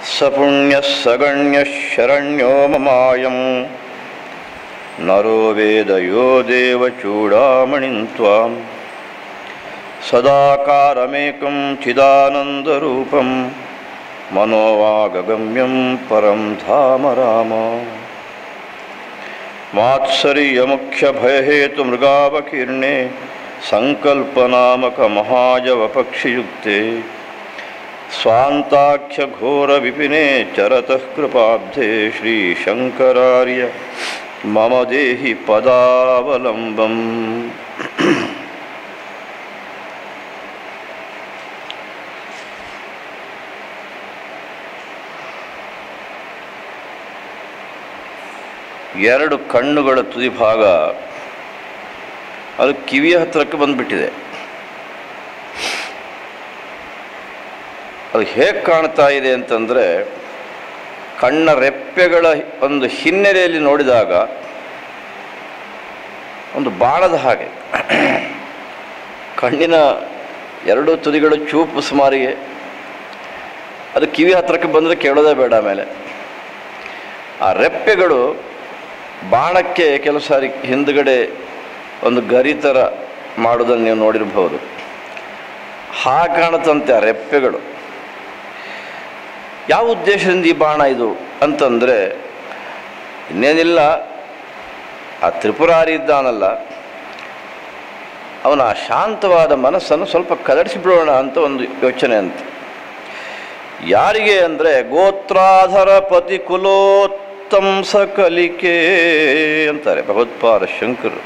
स पुण्यः सगण्यः शरण्यो ममायं नरो वेदयो देवचूडामणिं त्वां सदाकारमेकं चिदानन्दरूपं मनोवागगम्यं परं धाम राम मात्सर्यमुख्यभयहेतुमृगावकीर्णे सङ्कल्पनामकमहाजवपक्षियुक्ते स्वान्ताख्यघोरविपिने चरतः कृपाब्धे श्रीशङ्करार्य मम देहि पदावलम्बम् ಎರಡು ಕಣ್ಣುಗಳ ತುದಿ ಭಾಗ ಅದು ಕಿವಿಯ ಹತ್ತಿರಕ್ಕೆ ಬಂದುಬಿಟ್ಟಿದೆ ಅದು ಹೇಗೆ ಕಾಣ್ತಾ ಇದೆ ಅಂತಂದರೆ ಕಣ್ಣ ರೆಪ್ಪೆಗಳ ಒಂದು ಹಿನ್ನೆಲೆಯಲ್ಲಿ ನೋಡಿದಾಗ ಒಂದು ಬಾಣದ ಹಾಗೆ ಕಣ್ಣಿನ ಎರಡು ತುದಿಗಳು ಚೂಪು ಸುಮಾರಿಗೆ ಅದು ಕಿವಿ ಹತ್ತಿರಕ್ಕೆ ಬಂದರೆ ಕೇಳೋದೇ ಬೇಡ ಆಮೇಲೆ ಆ ರೆಪ್ಪೆಗಳು ಬಾಣಕ್ಕೆ ಕೆಲವು ಸಾರಿ ಹಿಂದುಗಡೆ ಒಂದು ಗರಿ ಥರ ಮಾಡೋದನ್ನು ನೀವು ನೋಡಿರ್ಬೋದು ಹಾಗೆ ಕಾಣುತ್ತಂತೆ ಆ ರೆಪ್ಪೆಗಳು ಯಾವ ಉದ್ದೇಶದಿಂದ ಈ ಬಾಣ ಇದು ಅಂತಂದರೆ ಇನ್ನೇನಿಲ್ಲ ಆ ತ್ರಿಪುರಾರಿ ಇದ್ದಾನಲ್ಲ ಅವನ ಆ ಶಾಂತವಾದ ಮನಸ್ಸನ್ನು ಸ್ವಲ್ಪ ಕದಡಿಸಿಬಿಡೋಣ ಅಂತ ಒಂದು ಯೋಚನೆ ಅಂತ ಯಾರಿಗೆ ಅಂದರೆ ಗೋತ್ರಾಧರ ಪತಿ ಕುಲೋತ್ತಂಸ ಕಲಿಕೆ ಅಂತಾರೆ ಭಗವತ್ಪಾದ ಶಂಕರು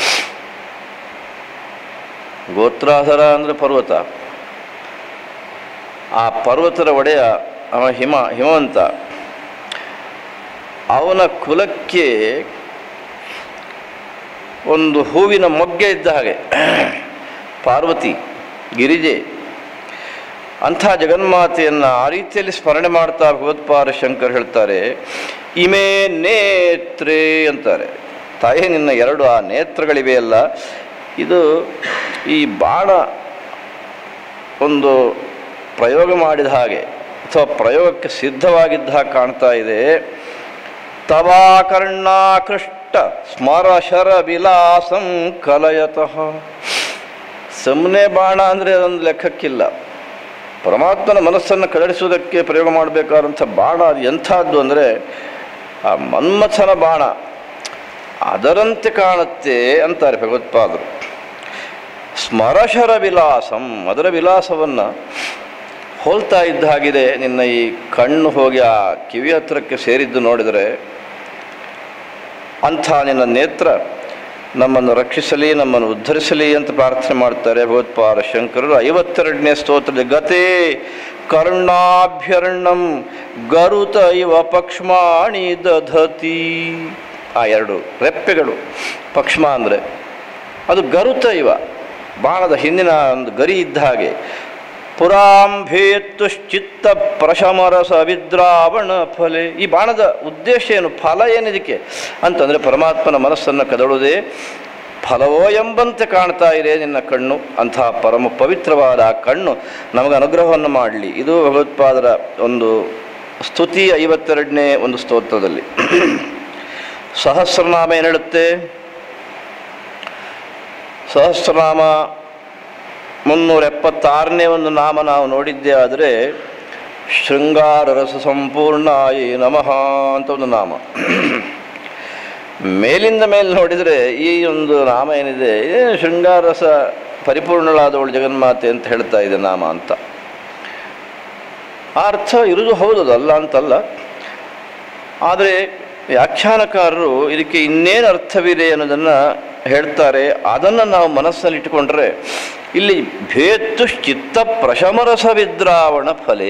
ಗೋತ್ರಾಧರ ಅಂದರೆ ಪರ್ವತ ಆ ಪರ್ವತರ ಒಡೆಯ ಅವ ಹಿಮ ಹಿಮವಂತ ಅವನ ಕುಲಕ್ಕೆ ಒಂದು ಹೂವಿನ ಮೊಗ್ಗೆ ಇದ್ದ ಹಾಗೆ ಪಾರ್ವತಿ ಗಿರಿಜೆ ಅಂಥ ಜಗನ್ಮಾತೆಯನ್ನು ಆ ರೀತಿಯಲ್ಲಿ ಸ್ಮರಣೆ ಮಾಡ್ತಾ ಭಗವತ್ಪಾದ ಶಂಕರ್ ಹೇಳ್ತಾರೆ ಇಮೇ ನೇತ್ರೇ ಅಂತಾರೆ ತಾಯಿ ನಿನ್ನ ಎರಡು ಆ ನೇತ್ರಗಳಿವೆಯಲ್ಲ ಇದು ಈ ಬಾಣ ಒಂದು ಪ್ರಯೋಗ ಮಾಡಿದ ಹಾಗೆ ಅಥವಾ ಪ್ರಯೋಗಕ್ಕೆ ಸಿದ್ಧವಾಗಿದ್ದ ಹಾಗೆ ಕಾಣ್ತಾ ಇದೆ ತವಾಕರ್ಣಾಕೃಷ್ಟ ಸ್ಮರಶರ ವಿಲಾಸಂ ಕಲಯತಃ ಸುಮ್ಮನೆ ಬಾಣ ಅಂದರೆ ಅದೊಂದು ಲೆಕ್ಕಕ್ಕಿಲ್ಲ ಪರಮಾತ್ಮನ ಮನಸ್ಸನ್ನು ಕದಡಿಸುವುದಕ್ಕೆ ಪ್ರಯೋಗ ಮಾಡಬೇಕಾದಂಥ ಬಾಣ ಅದು ಎಂಥದ್ದು ಅಂದರೆ ಆ ಮನ್ಮಥನ ಬಾಣ ಅದರಂತೆ ಕಾಣುತ್ತೆ ಅಂತಾರೆ ಭಗವತ್ಪಾದರು ಸ್ಮರಶರ ವಿಲಾಸಂ ಅದರ ವಿಲಾಸವನ್ನು ಹೋಲ್ತಾ ಇದ್ದ ಹಾಗಿದೆ ನಿನ್ನ ಈ ಕಣ್ಣು ಹೋಗಿ ಆ ಕಿವಿ ಹತ್ರಕ್ಕೆ ಸೇರಿದ್ದು ನೋಡಿದರೆ ಅಂಥ ನಿನ್ನ ನೇತ್ರ ನಮ್ಮನ್ನು ರಕ್ಷಿಸಲಿ ನಮ್ಮನ್ನು ಉದ್ಧರಿಸಲಿ ಅಂತ ಪ್ರಾರ್ಥನೆ ಮಾಡ್ತಾರೆ ಭಗವತ್ಪಾದ ಶಂಕರರು ಐವತ್ತೆರಡನೇ ಸ್ತೋತ್ರದ ಗತೆ ಕರ್ಣಾಭ್ಯರ್ಣಂ ಗರುತ ಇವ ಪಕ್ಷ್ಮಾಣಿ ದಧತಿ ಆ ಎರಡು ರೆಪ್ಪೆಗಳು ಪಕ್ಷ್ಮ ಅಂದರೆ ಅದು ಗರುತ ಇವ ಬಾಣದ ಹಿಂದಿನ ಒಂದು ಗರಿ ಇದ್ದ ಹಾಗೆ ಪುರಾಂಭೇತುಶ್ಚಿತ್ತ ಪ್ರಶಮರಸ ವಿದ್ರಾವಣ ಫಲೆ ಈ ಬಾಣದ ಉದ್ದೇಶ ಏನು ಫಲ ಏನಿದಕ್ಕೆ ಅಂತಂದರೆ ಪರಮಾತ್ಮನ ಮನಸ್ಸನ್ನು ಕದಳುವುದೇ ಫಲವೋ ಎಂಬಂತೆ ಕಾಣ್ತಾ ಇದೆ ನಿನ್ನ ಕಣ್ಣು ಅಂತಹ ಪರಮ ಪವಿತ್ರವಾದ ಆ ಕಣ್ಣು ನಮಗೆ ಅನುಗ್ರಹವನ್ನು ಮಾಡಲಿ ಇದು ಭಗವತ್ಪಾದರ ಒಂದು ಸ್ತುತಿ ಐವತ್ತೆರಡನೇ ಒಂದು ಸ್ತೋತ್ರದಲ್ಲಿ ಸಹಸ್ರನಾಮ ಏನು ಹೇಳುತ್ತೆ ಸಹಸ್ರನಾಮ ಮುನ್ನೂರ ಎಪ್ಪತ್ತಾರನೇ ಒಂದು ನಾಮ ನಾವು ನೋಡಿದ್ದೇ ಆದರೆ ಶೃಂಗಾರ ರಸ ಸಂಪೂರ್ಣಾಯಿ ನಮಃ ಅಂತ ಒಂದು ನಾಮ ಮೇಲಿಂದ ಮೇಲೆ ನೋಡಿದರೆ ಈ ಒಂದು ನಾಮ ಏನಿದೆ ಏ ಶೃಂಗಾರ ರಸ ಪರಿಪೂರ್ಣಳಾದವಳು ಜಗನ್ಮಾತೆ ಅಂತ ಹೇಳ್ತಾ ಇದೆ ನಾಮ ಅಂತ ಆ ಅರ್ಥ ಇರುವುದು ಹೌದು ಅಲ್ಲ ಅಂತಲ್ಲ ಆದರೆ ವ್ಯಾಖ್ಯಾನಕಾರರು ಇದಕ್ಕೆ ಇನ್ನೇನು ಅರ್ಥವಿದೆ ಅನ್ನೋದನ್ನು ಹೇಳ್ತಾರೆ ಅದನ್ನು ನಾವು ಮನಸ್ಸಲ್ಲಿ ಇಟ್ಟುಕೊಂಡ್ರೆ ಇಲ್ಲಿ ಭೇತುಶ್ಚಿತ್ತ ಪ್ರಶಮರಸ ವಿದ್ರಾವಣ ಫಲೇ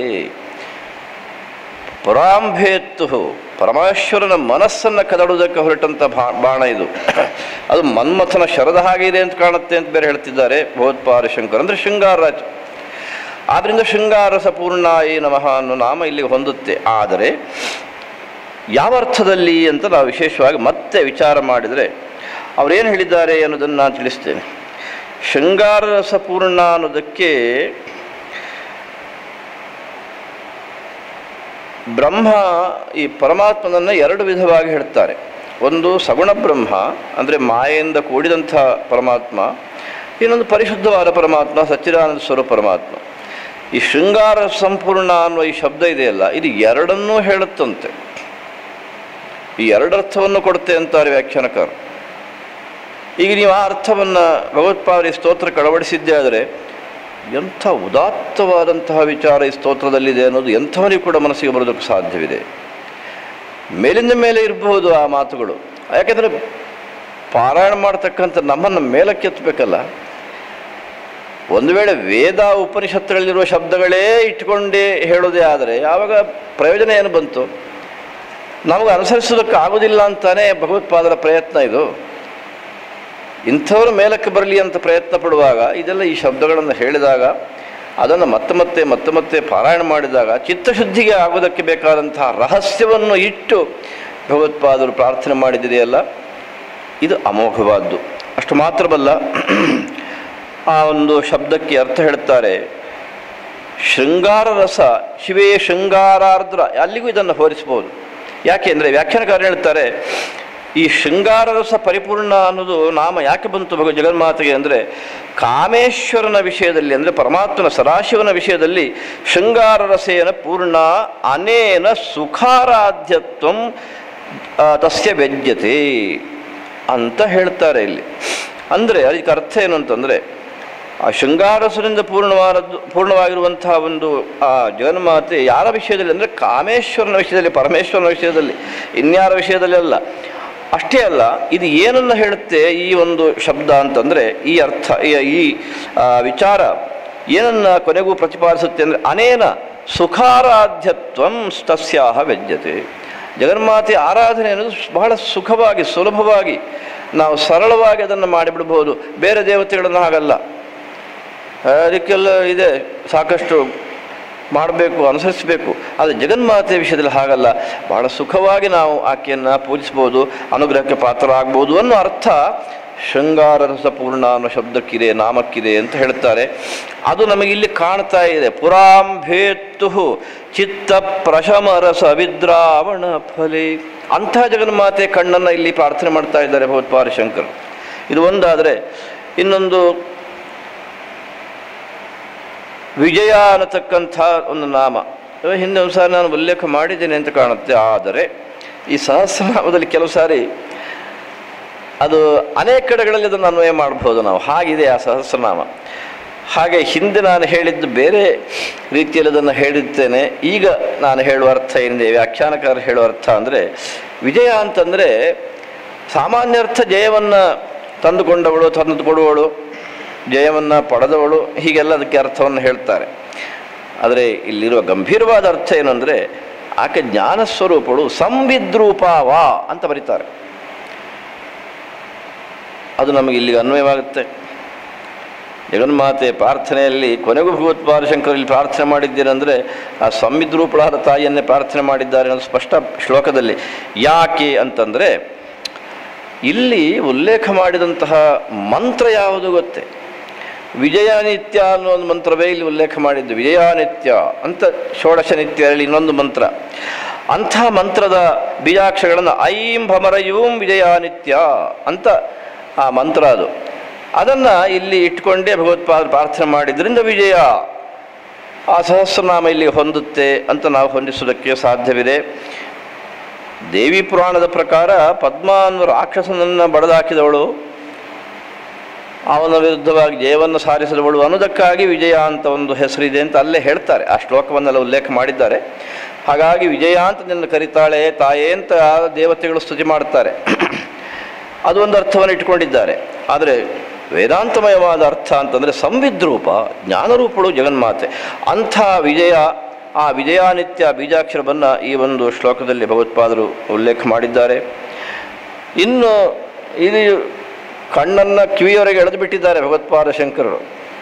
ಪರಾಂಭೇತ್ತು ಪರಮೇಶ್ವರನ ಮನಸ್ಸನ್ನು ಕದಡುವುದಕ್ಕೆ ಹೊರಟಂಥ ಬಾ ಬಾಣ ಇದು ಅದು ಮನ್ಮಥನ ಶರದ ಹಾಗೆ ಇದೆ ಅಂತ ಕಾಣುತ್ತೆ ಅಂತ ಬೇರೆ ಹೇಳ್ತಿದ್ದಾರೆ ಭಗವತ್ಪಾದ ಶಂಕರ್ ಅಂದರೆ ಶೃಂಗಾರರಾಜ ಆದ್ದರಿಂದ ಶೃಂಗಾರಸ ಪೂರ್ಣಾಯಿ ನಮಃ ಅನ್ನೋ ನಾಮ ಇಲ್ಲಿ ಹೊಂದುತ್ತೆ ಆದರೆ ಯಾವ ಅರ್ಥದಲ್ಲಿ ಅಂತ ನಾವು ವಿಶೇಷವಾಗಿ ಮತ್ತೆ ವಿಚಾರ ಮಾಡಿದರೆ ಅವರೇನು ಹೇಳಿದ್ದಾರೆ ಅನ್ನೋದನ್ನು ನಾನು ತಿಳಿಸ್ತೇನೆ ಶೃಂಗಾರ ರಸಪೂರ್ಣ ಅನ್ನೋದಕ್ಕೆ ಬ್ರಹ್ಮ ಈ ಪರಮಾತ್ಮನನ್ನು ಎರಡು ವಿಧವಾಗಿ ಹೇಳ್ತಾರೆ ಒಂದು ಸಗುಣ ಬ್ರಹ್ಮ ಅಂದರೆ ಮಾಯೆಯಿಂದ ಕೂಡಿದಂಥ ಪರಮಾತ್ಮ ಇನ್ನೊಂದು ಪರಿಶುದ್ಧವಾದ ಪರಮಾತ್ಮ ಸಚ್ಚಿದಾನಂದ ಸ್ವರೂಪ ಪರಮಾತ್ಮ ಈ ಶೃಂಗಾರ ಸಂಪೂರ್ಣ ಅನ್ನುವ ಈ ಶಬ್ದ ಇದೆಯಲ್ಲ ಇದು ಎರಡನ್ನೂ ಹೇಳುತ್ತಂತೆ ಈ ಎರಡರ್ಥವನ್ನು ಕೊಡುತ್ತೆ ಅಂತಾರೆ ವ್ಯಾಖ್ಯಾನಕಾರ ಈಗ ನೀವು ಆ ಅರ್ಥವನ್ನು ಭಗವತ್ಪಾದರಿ ಸ್ತೋತ್ರಕ್ಕೆ ಅಳವಡಿಸಿದ್ದೇ ಆದರೆ ಎಂಥ ಉದಾತ್ತವಾದಂತಹ ವಿಚಾರ ಈ ಸ್ತೋತ್ರದಲ್ಲಿದೆ ಅನ್ನೋದು ಎಂಥವನಿಗೂ ಕೂಡ ಮನಸ್ಸಿಗೆ ಬರೋದಕ್ಕೆ ಸಾಧ್ಯವಿದೆ ಮೇಲಿಂದ ಮೇಲೆ ಇರಬಹುದು ಆ ಮಾತುಗಳು ಯಾಕೆಂದರೆ ಪಾರಾಯಣ ಮಾಡ್ತಕ್ಕಂಥ ನಮ್ಮನ್ನು ಮೇಲಕ್ಕೆತ್ತಬೇಕಲ್ಲ ಒಂದು ವೇಳೆ ವೇದ ಉಪನಿಷತ್ತುಗಳಲ್ಲಿರುವ ಶಬ್ದಗಳೇ ಇಟ್ಕೊಂಡೇ ಹೇಳೋದೇ ಆದರೆ ಆವಾಗ ಪ್ರಯೋಜನ ಏನು ಬಂತು ನಮಗೆ ಅನುಸರಿಸೋದಕ್ಕೆ ಆಗೋದಿಲ್ಲ ಅಂತಾನೆ ಭಗವತ್ಪಾದರ ಪ್ರಯತ್ನ ಇದು ಇಂಥವರು ಮೇಲಕ್ಕೆ ಬರಲಿ ಅಂತ ಪ್ರಯತ್ನ ಪಡುವಾಗ ಇದೆಲ್ಲ ಈ ಶಬ್ದಗಳನ್ನು ಹೇಳಿದಾಗ ಅದನ್ನು ಮತ್ತೆ ಮತ್ತೆ ಮತ್ತೆ ಮತ್ತೆ ಪಾರಾಯಣ ಮಾಡಿದಾಗ ಚಿತ್ತಶುದ್ಧಿಗೆ ಆಗೋದಕ್ಕೆ ಬೇಕಾದಂತಹ ರಹಸ್ಯವನ್ನು ಇಟ್ಟು ಭಗವತ್ಪಾದರು ಪ್ರಾರ್ಥನೆ ಮಾಡಿದಿದೆಯಲ್ಲ ಇದು ಅಮೋಘವಾದ್ದು ಅಷ್ಟು ಮಾತ್ರವಲ್ಲ ಆ ಒಂದು ಶಬ್ದಕ್ಕೆ ಅರ್ಥ ಹೇಳ್ತಾರೆ ಶೃಂಗಾರ ರಸ ಶಿವೇ ಶೃಂಗಾರಾರ್ದ್ರ ಅಲ್ಲಿಗೂ ಇದನ್ನು ಹೋಲಿಸ್ಬೋದು ಯಾಕೆ ಅಂದರೆ ವ್ಯಾಖ್ಯಾನಕಾರ ಹೇಳ್ತಾರೆ ಈ ಶೃಂಗಾರ ರಸ ಪರಿಪೂರ್ಣ ಅನ್ನೋದು ನಾಮ ಯಾಕೆ ಬಂತು ಭಗ ಜಗನ್ಮಾತೆಗೆ ಅಂದರೆ ಕಾಮೇಶ್ವರನ ವಿಷಯದಲ್ಲಿ ಅಂದರೆ ಪರಮಾತ್ಮನ ಸದಾಶಿವನ ವಿಷಯದಲ್ಲಿ ಶೃಂಗಾರ ರಸೇನ ಪೂರ್ಣ ಅನೇನ ಸುಖಾರಾಧ್ಯತ್ವಂ ಆ, ತಸ್ಯ ವ್ಯಜ್ಯತೆ ಅಂತ ಹೇಳ್ತಾರೆ ಇಲ್ಲಿ ಅಂದರೆ ಅದಕ್ಕೆ ಅರ್ಥ ಏನು ಅಂತಂದರೆ ಆ ಶೃಂಗಾರಸರಿಂದ ಪೂರ್ಣವಾದದ್ದು ಪೂರ್ಣವಾಗಿರುವಂತಹ ಒಂದು ಆ ಜಗನ್ಮಾತೆ ಯಾರ ವಿಷಯದಲ್ಲಿ ಅಂದರೆ ಕಾಮೇಶ್ವರನ ವಿಷಯದಲ್ಲಿ ಪರಮೇಶ್ವರನ ವಿಷಯದಲ್ಲಿ ಇನ್ಯಾರ ವಿಷಯದಲ್ಲಿ ಅಲ್ಲ ಅಷ್ಟೇ ಅಲ್ಲ ಇದು ಏನನ್ನು ಹೇಳುತ್ತೆ ಈ ಒಂದು ಶಬ್ದ ಅಂತಂದರೆ ಈ ಅರ್ಥ ಈ- ಈ ಆ, ವಿಚಾರ ಏನನ್ನು ಕೊನೆಗೂ ಪ್ರತಿಪಾದಿಸುತ್ತೆ ಅಂದರೆ ಅನೇನ ಸುಖಾರಾಧ್ಯತ್ವಂ ತಸ್ಯಾಹ ವ್ಯಜ್ಯತೆ ಜಗನ್ಮಾತೆ ಆರಾಧನೆ ಅನ್ನೋದು ಬಹಳ ಸುಖವಾಗಿ ಸುಲಭವಾಗಿ ನಾವು ಸರಳವಾಗಿ ಅದನ್ನು ಮಾಡಿಬಿಡ್ಬೋದು ಬೇರೆ ದೇವತೆಗಳನ್ನು ಹಾಗಲ್ಲ ಅದಕ್ಕೆಲ್ಲ ಇದೆ ಸಾಕಷ್ಟು ಮಾಡಬೇಕು ಅನುಸರಿಸಬೇಕು ಆದರೆ ಜಗನ್ಮಾತೆ ವಿಷಯದಲ್ಲಿ ಹಾಗಲ್ಲ ಬಹಳ ಸುಖವಾಗಿ ನಾವು ಆಕೆಯನ್ನು ಪೂಜಿಸ್ಬೋದು ಅನುಗ್ರಹಕ್ಕೆ ಪಾತ್ರ ಆಗ್ಬೋದು ಅನ್ನೋ ಅರ್ಥ ಶೃಂಗಾರ ರಸಪೂರ್ಣ ಅನ್ನೋ ಶಬ್ದಕ್ಕಿದೆ ನಾಮಕ್ಕಿದೆ ಅಂತ ಹೇಳ್ತಾರೆ ಅದು ನಮಗೆ ಇಲ್ಲಿ ಕಾಣ್ತಾ ಇದೆ ಪುರಾಂಭೇತ್ತು ಚಿತ್ತ ಪ್ರಶಮ ರಸ ವಿದ್ರಾವಣ ಫಲೆ ಅಂಥ ಜಗನ್ಮಾತೆ ಕಣ್ಣನ್ನು ಇಲ್ಲಿ ಪ್ರಾರ್ಥನೆ ಮಾಡ್ತಾ ಇದ್ದಾರೆ ಭಗವತ್ಪಾದ ಶಂಕರ್ ಇದು ಒಂದಾದರೆ ಇನ್ನೊಂದು ವಿಜಯ ಅನ್ನತಕ್ಕಂಥ ಒಂದು ನಾಮ ಇವ ಹಿಂದೆ ಒಂದು ಸಾರಿ ನಾನು ಉಲ್ಲೇಖ ಮಾಡಿದ್ದೇನೆ ಅಂತ ಕಾಣುತ್ತೆ ಆದರೆ ಈ ಸಹಸ್ರನಾಮದಲ್ಲಿ ಕೆಲವು ಸಾರಿ ಅದು ಅನೇಕ ಕಡೆಗಳಲ್ಲಿ ಅದನ್ನು ಅನ್ವಯ ಮಾಡ್ಬೋದು ನಾವು ಹಾಗಿದೆ ಆ ಸಹಸ್ರನಾಮ ಹಾಗೆ ಹಿಂದೆ ನಾನು ಹೇಳಿದ್ದು ಬೇರೆ ರೀತಿಯಲ್ಲಿ ಅದನ್ನು ಹೇಳಿದ್ದೇನೆ ಈಗ ನಾನು ಹೇಳುವ ಅರ್ಥ ಏನಿದೆ ವ್ಯಾಖ್ಯಾನಕಾರ ಹೇಳುವ ಅರ್ಥ ಅಂದರೆ ವಿಜಯ ಅಂತಂದರೆ ಸಾಮಾನ್ಯ ಅರ್ಥ ಜಯವನ್ನು ತಂದುಕೊಂಡವಳು ತಂದು ಕೊಡುವವಳು ಜಯವನ್ನು ಪಡೆದವಳು ಹೀಗೆಲ್ಲ ಅದಕ್ಕೆ ಅರ್ಥವನ್ನು ಹೇಳ್ತಾರೆ ಆದರೆ ಇಲ್ಲಿರುವ ಗಂಭೀರವಾದ ಅರ್ಥ ಏನು ಅಂದರೆ ಆಕೆ ಜ್ಞಾನ ಸ್ವರೂಪಳು ಸಂವಿದ್ರೂಪಾವ ಅಂತ ಬರೀತಾರೆ ಅದು ನಮಗೆ ಇಲ್ಲಿಗೆ ಅನ್ವಯವಾಗುತ್ತೆ ಜಗನ್ಮಾತೆ ಪ್ರಾರ್ಥನೆಯಲ್ಲಿ ಕೊನೆಗೂ ಭಗವತ್ಪಾದ ಶಂಕರಲ್ಲಿ ಪ್ರಾರ್ಥನೆ ಮಾಡಿದ್ದೇನೆಂದರೆ ಆ ಸಂವಿದ್ರೂಪಳಾದ ತಾಯಿಯನ್ನೇ ಪ್ರಾರ್ಥನೆ ಮಾಡಿದ್ದಾರೆ ಅನ್ನೋದು ಸ್ಪಷ್ಟ ಶ್ಲೋಕದಲ್ಲಿ ಯಾಕೆ ಅಂತಂದರೆ ಇಲ್ಲಿ ಉಲ್ಲೇಖ ಮಾಡಿದಂತಹ ಮಂತ್ರ ಯಾವುದು ಗೊತ್ತೇ ವಿಜಯನಿತ್ಯ ಅನ್ನೋ ಒಂದು ಮಂತ್ರವೇ ಇಲ್ಲಿ ಉಲ್ಲೇಖ ಮಾಡಿದ್ದು ವಿಜಯನಿತ್ಯ ಅಂತ ಷೋಡಶ ನಿತ್ಯದಲ್ಲಿ ಇನ್ನೊಂದು ಮಂತ್ರ ಅಂಥ ಮಂತ್ರದ ಬೀಜಾಕ್ಷರಗಳನ್ನು ಐಂ ಭಮರಯೂಂ ವಿಜಯಾನಿತ್ಯ ಅಂತ ಆ ಮಂತ್ರ ಅದು ಅದನ್ನು ಇಲ್ಲಿ ಇಟ್ಕೊಂಡೇ ಭಗವತ್ಪಾದ ಪ್ರಾರ್ಥನೆ ಮಾಡಿದ್ರಿಂದ ವಿಜಯ ಆ ಸಹಸ್ರನಾಮ ಇಲ್ಲಿ ಹೊಂದುತ್ತೆ ಅಂತ ನಾವು ಹೊಂದಿಸೋದಕ್ಕೆ ಸಾಧ್ಯವಿದೆ ದೇವಿ ಪುರಾಣದ ಪ್ರಕಾರ ಪದ್ಮ ಅನ್ನೋ ರಾಕ್ಷಸನನ್ನು ಬಡದಾಕಿದವಳು ಅವನ ವಿರುದ್ಧವಾಗಿ ಜಯವನ್ನು ಸಾರಿಸಿದವಳು ಅನ್ನೋದಕ್ಕಾಗಿ ವಿಜಯ ಅಂತ ಒಂದು ಹೆಸರಿದೆ ಅಂತ ಅಲ್ಲೇ ಹೇಳ್ತಾರೆ ಆ ಶ್ಲೋಕವನ್ನೆಲ್ಲ ಉಲ್ಲೇಖ ಮಾಡಿದ್ದಾರೆ ಹಾಗಾಗಿ ವಿಜಯ ಅಂತ ನಿನ್ನ ಕರಿತಾಳೆ ತಾಯೇ ಅಂತ ಆ ದೇವತೆಗಳು ಸ್ತುತಿ ಮಾಡ್ತಾರೆ ಅದು ಒಂದು ಅರ್ಥವನ್ನು ಇಟ್ಕೊಂಡಿದ್ದಾರೆ ಆದರೆ ವೇದಾಂತಮಯವಾದ ಅರ್ಥ ಅಂತಂದರೆ ಸಂವಿದ್ರೂಪ ಜ್ಞಾನರೂಪಳು ಜಗನ್ಮಾತೆ ಅಂಥ ವಿಜಯ ಆ ವಿಜಯಾನಿತ್ಯ ಬೀಜಾಕ್ಷರವನ್ನು ಈ ಒಂದು ಶ್ಲೋಕದಲ್ಲಿ ಭಗವತ್ಪಾದರು ಉಲ್ಲೇಖ ಮಾಡಿದ್ದಾರೆ ಇನ್ನು ಇದು ಕಣ್ಣನ್ನು ಕಿವಿಯವರೆಗೆ ಎಳೆದು ಬಿಟ್ಟಿದ್ದಾರೆ ಭಗವತ್ಪಾದ ಶಂಕರರು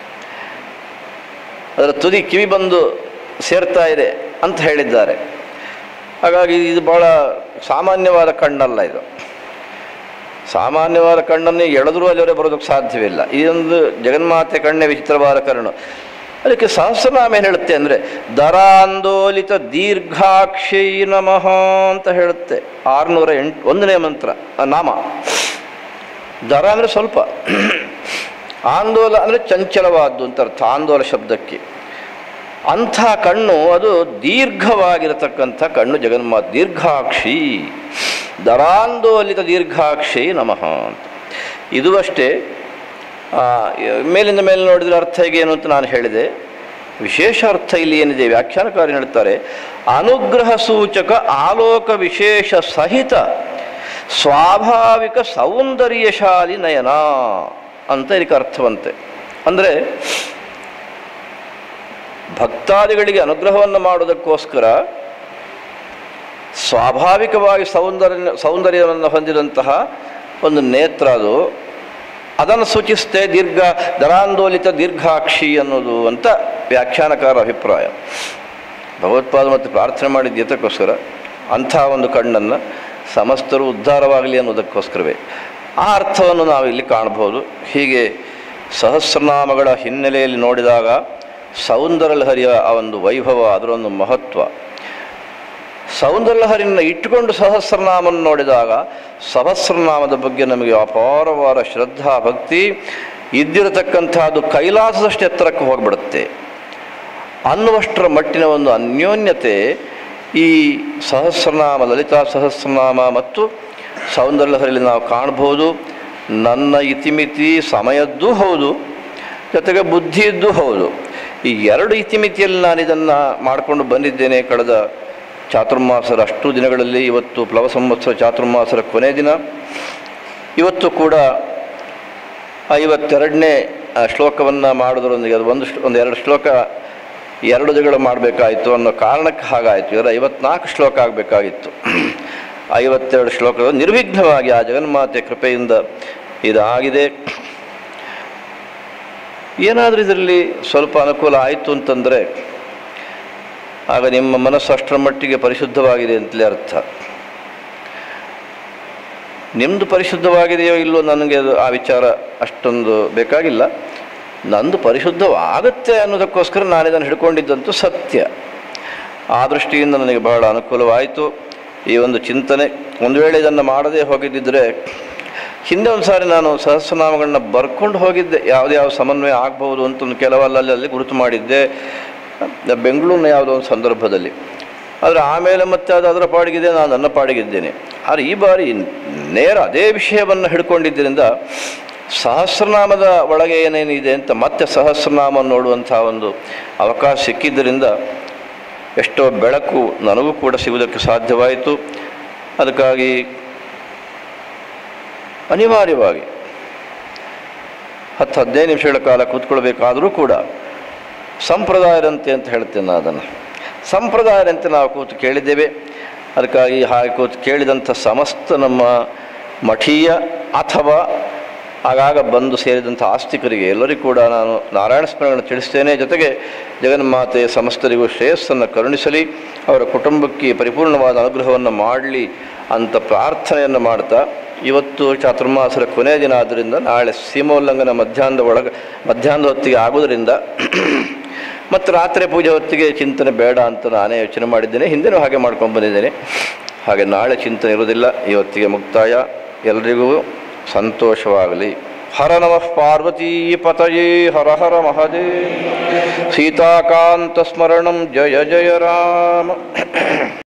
ಅದರ ತುದಿ ಕಿವಿ ಬಂದು ಸೇರ್ತಾ ಇದೆ ಅಂತ ಹೇಳಿದ್ದಾರೆ ಹಾಗಾಗಿ ಇದು ಬಹಳ ಸಾಮಾನ್ಯವಾದ ಕಣ್ಣಲ್ಲ ಇದು ಸಾಮಾನ್ಯವಾದ ಕಣ್ಣನ್ನು ಎಳೆದರೂ ಅಲ್ಲಿವರೆ ಬರೋದಕ್ಕೆ ಸಾಧ್ಯವಿಲ್ಲ ಇದೊಂದು ಜಗನ್ಮಾತೆ ಕಣ್ಣೇ ವಿಚಿತ್ರವಾದ ಕಣ್ಣು ಅದಕ್ಕೆ ಸಹಸ್ರನಾಮ ಏನು ಹೇಳುತ್ತೆ ಅಂದರೆ ದರಾಂದೋಲಿತ ದೀರ್ಘಾಕ್ಷೈ ನಮಃ ಅಂತ ಹೇಳುತ್ತೆ ಆರುನೂರ ಎಂಟು ಒಂದನೇ ಮಂತ್ರ ಆ ನಾಮ ದರ ಅಂದರೆ ಸ್ವಲ್ಪ ಆಂದೋಲ ಅಂದರೆ ಚಂಚಲವಾದ್ದು ಅಂತ ಅರ್ಥ ಆಂದೋಲ ಶಬ್ದಕ್ಕೆ ಅಂಥ ಕಣ್ಣು ಅದು ದೀರ್ಘವಾಗಿರತಕ್ಕಂಥ ಕಣ್ಣು ಜಗನ್ಮಾತ ದೀರ್ಘಾಕ್ಷಿ ದರಾಂದೋಲಿತ ದೀರ್ಘಾಕ್ಷಿ ನಮಃ ಅಂತ ಇದು ಅಷ್ಟೇ ಆ, ಮೇಲಿಂದ ಮೇಲೆ ನೋಡಿದ್ರೆ ಅರ್ಥ ಹೇಗೇನು ಅಂತ ನಾನು ಹೇಳಿದೆ ವಿಶೇಷ ಅರ್ಥ ಇಲ್ಲಿ ಏನಿದೆ ವ್ಯಾಖ್ಯಾನಕಾರಿ ಹೇಳ್ತಾರೆ ಅನುಗ್ರಹ ಸೂಚಕ ಆಲೋಕ ವಿಶೇಷ ಸಹಿತ ಸ್ವಾಭಾವಿಕ ಸೌಂದರ್ಯಶಾಲಿ ನಯನ ಅಂತ ಇದಕ್ಕೆ ಅರ್ಥವಂತೆ ಅಂದರೆ ಭಕ್ತಾದಿಗಳಿಗೆ ಅನುಗ್ರಹವನ್ನು ಮಾಡೋದಕ್ಕೋಸ್ಕರ ಸ್ವಾಭಾವಿಕವಾಗಿ ಸೌಂದರ್ಯ ಸೌಂದರ್ಯವನ್ನು ಹೊಂದಿದಂತಹ ಒಂದು ನೇತ್ರ ಅದು ಅದನ್ನು ಸೂಚಿಸುತ್ತೆ ದೀರ್ಘ ದರಾಂದೋಲಿತ ದೀರ್ಘಾಕ್ಷಿ ಅನ್ನೋದು ಅಂತ ವ್ಯಾಖ್ಯಾನಕಾರ ಅಭಿಪ್ರಾಯ ಭಗವತ್ಪಾದ ಮತ್ತು ಪ್ರಾರ್ಥನೆ ಮಾಡಿದ ಎತ್ತಕ್ಕೋಸ್ಕರ ಅಂಥ ಒಂದು ಕಣ್ಣನ್ನು ಸಮಸ್ತರು ಉದ್ಧಾರವಾಗಲಿ ಅನ್ನೋದಕ್ಕೋಸ್ಕರವೇ ಆ ಅರ್ಥವನ್ನು ನಾವು ಇಲ್ಲಿ ಕಾಣಬಹುದು ಹೀಗೆ ಸಹಸ್ರನಾಮಗಳ ಹಿನ್ನೆಲೆಯಲ್ಲಿ ನೋಡಿದಾಗ ಸೌಂದರ್ಯಲಹರಿಯ ಆ ಒಂದು ವೈಭವ ಅದರೊಂದು ಮಹತ್ವ ಸೌಂದರ್ಯಲಹರಿಯನ್ನು ಇಟ್ಟುಕೊಂಡು ಸಹಸ್ರನಾಮವನ್ನು ನೋಡಿದಾಗ ಸಹಸ್ರನಾಮದ ಬಗ್ಗೆ ನಮಗೆ ಅಪಾರವಾದ ಶ್ರದ್ಧಾ ಭಕ್ತಿ ಇದ್ದಿರತಕ್ಕಂಥದ್ದು ಕೈಲಾಸದಷ್ಟು ಎತ್ತರಕ್ಕೆ ಹೋಗಿಬಿಡುತ್ತೆ ಅನ್ನುವಷ್ಟರ ಮಟ್ಟಿನ ಒಂದು ಅನ್ಯೋನ್ಯತೆ ಈ ಸಹಸ್ರನಾಮ ಲಲಿತಾ ಸಹಸ್ರನಾಮ ಮತ್ತು ಸೌಂದರ್ಯಲಹರಿಯಲ್ಲಿ ನಾವು ಕಾಣಬಹುದು ನನ್ನ ಇತಿಮಿತಿ ಸಮಯದ್ದೂ ಹೌದು ಜೊತೆಗೆ ಬುದ್ಧಿಯದ್ದೂ ಹೌದು ಈ ಎರಡು ಇತಿಮಿತಿಯಲ್ಲಿ ನಾನು ಇದನ್ನು ಮಾಡಿಕೊಂಡು ಬಂದಿದ್ದೇನೆ ಕಳೆದ ಚಾತುರ್ಮಾಸರ ಅಷ್ಟು ದಿನಗಳಲ್ಲಿ ಇವತ್ತು ಪ್ಲವ ಸಂವತ್ಸರ ಚಾತುರ್ಮಾಸರ ಕೊನೆ ದಿನ ಇವತ್ತು ಕೂಡ ಐವತ್ತೆರಡನೇ ಶ್ಲೋಕವನ್ನು ಮಾಡೋದರೊಂದಿಗೆ ಅದು ಒಂದು ಶ್ಲೋ ಒಂದು ಎರಡು ಶ್ಲೋಕ ಎರಡು ದಿನಗಳು ಮಾಡಬೇಕಾಯಿತು ಅನ್ನೋ ಕಾರಣಕ್ಕೆ ಹಾಗಾಯಿತು ಇವರ ಐವತ್ನಾಲ್ಕು ಶ್ಲೋಕ ಆಗಬೇಕಾಗಿತ್ತು ಐವತ್ತೆರಡು ಶ್ಲೋಕಗಳು ನಿರ್ವಿಘ್ನವಾಗಿ ಆ ಜಗನ್ಮಾತೆ ಕೃಪೆಯಿಂದ ಇದಾಗಿದೆ ಏನಾದರೂ ಇದರಲ್ಲಿ ಸ್ವಲ್ಪ ಅನುಕೂಲ ಆಯಿತು ಅಂತಂದರೆ ಆಗ ನಿಮ್ಮ ಮನಸ್ಸು ಅಷ್ಟರ ಮಟ್ಟಿಗೆ ಪರಿಶುದ್ಧವಾಗಿದೆ ಅಂತಲೇ ಅರ್ಥ ನಿಮ್ಮದು ಪರಿಶುದ್ಧವಾಗಿದೆಯೋ ಇಲ್ಲೋ ನನಗೆ ಅದು ಆ ವಿಚಾರ ಅಷ್ಟೊಂದು ಬೇಕಾಗಿಲ್ಲ ನಂದು ಪರಿಶುದ್ಧವಾಗುತ್ತೆ ಅನ್ನೋದಕ್ಕೋಸ್ಕರ ನಾನು ಇದನ್ನು ಹಿಡ್ಕೊಂಡಿದ್ದಂತೂ ಸತ್ಯ ಆ ದೃಷ್ಟಿಯಿಂದ ನನಗೆ ಬಹಳ ಅನುಕೂಲವಾಯಿತು ಈ ಒಂದು ಚಿಂತನೆ ಒಂದು ವೇಳೆ ಇದನ್ನು ಮಾಡದೇ ಹೋಗಿದ್ದಿದ್ರೆ ಹಿಂದೆ ಒಂದು ಸಾರಿ ನಾನು ಸಹಸ್ರನಾಮಗಳನ್ನ ಬರ್ಕೊಂಡು ಹೋಗಿದ್ದೆ ಯಾವುದ್ಯಾವ ಸಮನ್ವಯ ಆಗ್ಬೋದು ಅಂತ ಒಂದು ಕೆಲವಲ್ಲಲ್ಲಿ ಅಲ್ಲಿ ಗುರುತು ಮಾಡಿದ್ದೆ ನ- ಬೆಂಗಳೂರಿನ ಯಾವುದೋ ಒಂದು ಸಂದರ್ಭದಲ್ಲಿ ಆದರೆ ಆಮೇಲೆ ಮತ್ತೆ ಅದು ಅದರ ಪಾಡಿಗಿದೆ ನಾನು ನನ್ನ ಪಾಡಿಗಿದ್ದೇನೆ ಆದರೆ ಈ ಬಾರಿ ನೇರ ಅದೇ ವಿಷಯವನ್ನು ಹಿಡ್ಕೊಂಡಿದ್ದರಿಂದ ಸಹಸ್ರನಾಮದ ಒಳಗೆ ಏನೇನಿದೆ ಅಂತ ಮತ್ತೆ ಸಹಸ್ರನಾಮ ನೋಡುವಂಥ ಒಂದು ಅವಕಾಶ ಸಿಕ್ಕಿದ್ದರಿಂದ ಎಷ್ಟೋ ಬೆಳಕು ನನಗೂ ಕೂಡ ಸಿಗುವುದಕ್ಕೆ ಸಾಧ್ಯವಾಯಿತು ಅದಕ್ಕಾಗಿ ಅನಿವಾರ್ಯವಾಗಿ ಹತ್ತು ಹದಿನೈದು ನಿಮಿಷಗಳ ಕಾಲ ಕೂತ್ಕೊಳ್ಬೇಕಾದರೂ ಕೂಡ ಸಂಪ್ರದಾಯದಂತೆ ಅಂತ ಹೇಳ್ತೇನೆ ನಾನು ಅದನ್ನು ಸಂಪ್ರದಾಯದಂತೆ ನಾವು ಕೂತು ಕೇಳಿದ್ದೇವೆ ಅದಕ್ಕಾಗಿ ಹಾಗೆ ಕೂತು ಕೇಳಿದಂಥ ಸಮಸ್ತ ನಮ್ಮ ಮಠೀಯ ಅಥವಾ ಆಗಾಗ ಬಂದು ಸೇರಿದಂಥ ಆಸ್ತಿಕರಿಗೆ ಎಲ್ಲರಿಗೂ ಕೂಡ ನಾನು ನಾರಾಯಣ ಸ್ಮರಣೆಗಳನ್ನು ತಿಳಿಸ್ತೇನೆ ಜೊತೆಗೆ ಜಗನ್ಮಾತೆ ಸಮಸ್ತರಿಗೂ ಶ್ರೇಯಸ್ಸನ್ನು ಕರುಣಿಸಲಿ ಅವರ ಕುಟುಂಬಕ್ಕೆ ಪರಿಪೂರ್ಣವಾದ ಅನುಗ್ರಹವನ್ನು ಮಾಡಲಿ ಅಂತ ಪ್ರಾರ್ಥನೆಯನ್ನು ಮಾಡ್ತಾ ಇವತ್ತು ಚಾತುರ್ಮಾಸರ ಕೊನೆಯ ದಿನ ಆದ್ದರಿಂದ ನಾಳೆ ಸೀಮೋಲ್ಲಂಘನ ಮಧ್ಯಾಹ್ನದ ಒಳಗೆ ಮಧ್ಯಾಹ್ನದ ಹೊತ್ತಿಗೆ ಆಗೋದರಿಂದ ಮತ್ತು ರಾತ್ರಿ ಪೂಜೆ ಹೊತ್ತಿಗೆ ಚಿಂತನೆ ಬೇಡ ಅಂತ ನಾನೇ ಯೋಚನೆ ಮಾಡಿದ್ದೇನೆ ಹಿಂದೆನೂ ಹಾಗೆ ಮಾಡ್ಕೊಂಡು ಬಂದಿದ್ದೇನೆ ಹಾಗೆ ನಾಳೆ ಚಿಂತನೆ ಇರುವುದಿಲ್ಲ ಇವತ್ತಿಗೆ ಮುಕ್ತಾಯ ಎಲ್ರಿಗೂ ಸಂತೋಷವಾಗಲಿ ಹರ ನಮಃ ಪಾರ್ವತೀ ಪತಯೇ ಹರ ಹರ ಮಹದೇವ್ ಸೀತಾಕಾಂತ ಸ್ಮರಣಂ ಜಯ ಜಯ ರಾಮ